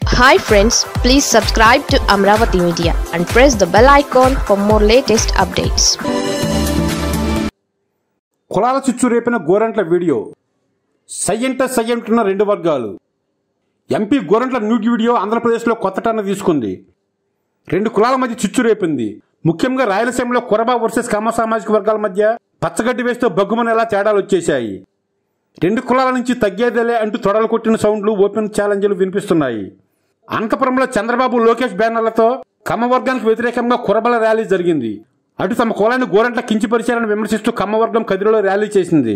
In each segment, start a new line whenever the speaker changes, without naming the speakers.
hi friends please subscribe to Amaravati media and press the bell icon for more latest updates
కులాల చిచ్చు రేపిన Gorantla video సయ్యంట సయ్యంటున్న రెండు వర్గాలు MP Gorantla nude video ఆంధ్రప్రదేశ్లో కొత్త turn తీసుకుంది రెండు కులాల మధ్య చిచ్చు రేపింది ముఖ్యంగా రాయలసీమలో కొరబా వర్సెస్ కమ్మ సామాజిక వర్గాల మధ్య పచ్చగడ్డి వేస్తే బగ్గుమనేలా తేడాలు వచ్చేశాయి రెండు కులాల నుంచి తగ్గేదేలే అంటూ తొడలు కొట్టిన సౌండ్లు ఓపెన్ ఛాలెంజ్లు వినిపిస్తున్నాయి అనంతపురంలో చంద్రబాబు లోకేష్ బ్యానర్లతో కమ్మ వర్గానికి వ్యతిరేకంగా కురబల ర్యాలీ జరిగింది అటు తమ కులాన్ని గోరంట్ల కించిపరిచారని విమర్శిస్తూ కమ్మ వర్గం కదిరిలో ర్యాలీ చేసింది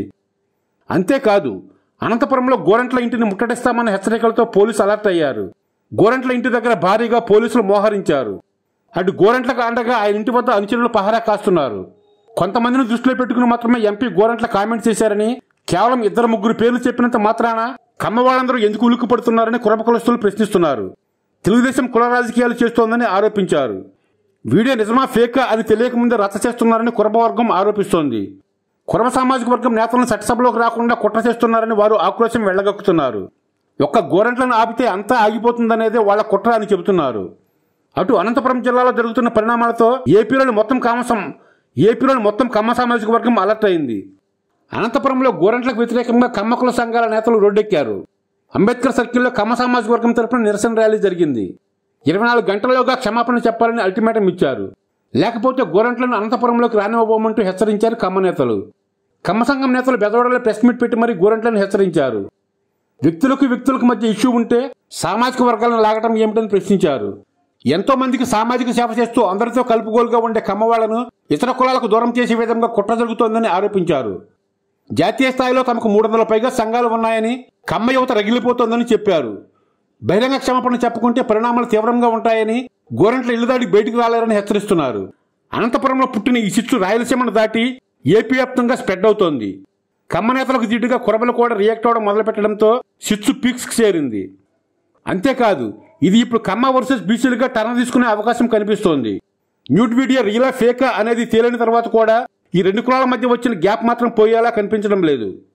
అంతేకాదు అనంతపురంలో గోరంట్ల ఇంటిని ముట్టడిస్తామన్న హెచ్చరికలతో పోలీసు అలర్ట్ అయ్యారు గోరంట్ల ఇంటి దగ్గర భారీగా పోలీసులు మోహరించారు అటు గోరంట్లకు అండగా ఆయన ఇంటి వద్ద అనుచరులు పహరా కాస్తున్నారు కొంతమందిని దృష్టిలో పెట్టుకుని మాత్రమే ఎంపీ గోరంట్ల కామెంట్ చేశారని కేవలం ఇద్దరు ముగ్గురు పేర్లు చెప్పినంత మాత్రాన కమ్మ వాళ్ళందరూ ఎందుకు ఉలిక్కు పడుతున్నారని కురప కులస్తులు ప్రశ్నిస్తున్నారు తెలుగుదేశం కుల రాజకీయాలు చేస్తోందని ఆరోపించారు వీడియో నిజమా ఫేకా అని తెలియకముందే రచ్చ చేస్తున్నారని కురబ వర్గం ఆరోపిస్తోంది కురబ సామాజిక వర్గం నేతలను చట్టసభలోకి రాకుండా కుట్ర చేస్తున్నారని వారు ఆక్రోశం వెళ్లగక్కుతున్నారు ఒక్క గోరంట్లను ఆపితే అంతా ఆగిపోతుందనేదే వాళ్ళ కుట్ర అని చెబుతున్నారు అటు అనంతపురం జిల్లాలో జరుగుతున్న పరిణామాలతో ఏపీలోని మొత్తం కామసం ఏపీలోని మొత్తం కమ్మ సామాజిక వర్గం అలర్ట్ అయింది అనంతపురంలో గోరంట్లకు వ్యతిరేకంగా కమ్మకుల సంఘాల నేతలు రోడ్డెక్కారు అంబేద్కర్ సర్కిల్లో కమ్మ సామాజిక వర్గం తరపున నిరసన ర్యాలీ జరిగింది ఇరవై నాలుగు గంటల్లోగా క్షమాపణ చెప్పాలని అల్టిమేటం ఇచ్చారు లేకపోతే గోరంట్లను అనంతపురంలోకి రానివ్వబోమంటూ హెచ్చరించారు కమ్మ నేతలు కమ్మ సంఘం నేతలు బెదవాడలో ప్రెస్ మీట్ పెట్టి మరీ గోరంట్లను హెచ్చరించారు వ్యక్తులకు వ్యక్తులకు మధ్య ఇష్యూ ఉంటే సామాజిక వర్గాలను లాగటం ఏమిటని ప్రశ్నించారు ఎంతో మందికి సామాజిక సేవ చేస్తూ అందరితో కలుపుగోలుగా ఉండే కమ్మవాళ్లను ఇతర కులాలకు దూరం చేసే విధంగా కుట్ర జరుగుతోందని ఆరోపించారు జాతీయ స్థాయిలో తమకు మూడు వందల పైగా సంఘాలు ఉన్నాయని కమ్మ యువత రగిలిపోతోందని చెప్పారు బహిరంగ క్షమాపణ చెప్పుకుంటే పరిణామాలు తీవ్రంగా ఉంటాయని గోరంట్ల ఇల్లు దాడి బయటికి రాలేరని హెచ్చరిస్తున్నారు అనంతపురంలో పుట్టిన ఈ చిచ్చు రాయలసీమను దాటి ఏపీ వ్యాప్తంగా స్ప్రెడ్ అవుతోంది కమ్మ నేతలకు దిట్టుగా కురబలు కూడా రియాక్ట్ అవడం మొదలుపెట్టడంతో చిచ్చు పీక్స్ చేరింది అంతేకాదు ఇది ఇప్పుడు కమ్మ వర్సెస్ బీసీలుగా టర్న్ తీసుకునే అవకాశం కనిపిస్తోంది న్యూడ్ వీడియో రియలా ఫేకా అనేది తేలిన తర్వాత కూడా ఈ రెండు కులాల మధ్య వచ్చిన గ్యాప్ మాత్రం పోయేలా కనిపించడం లేదు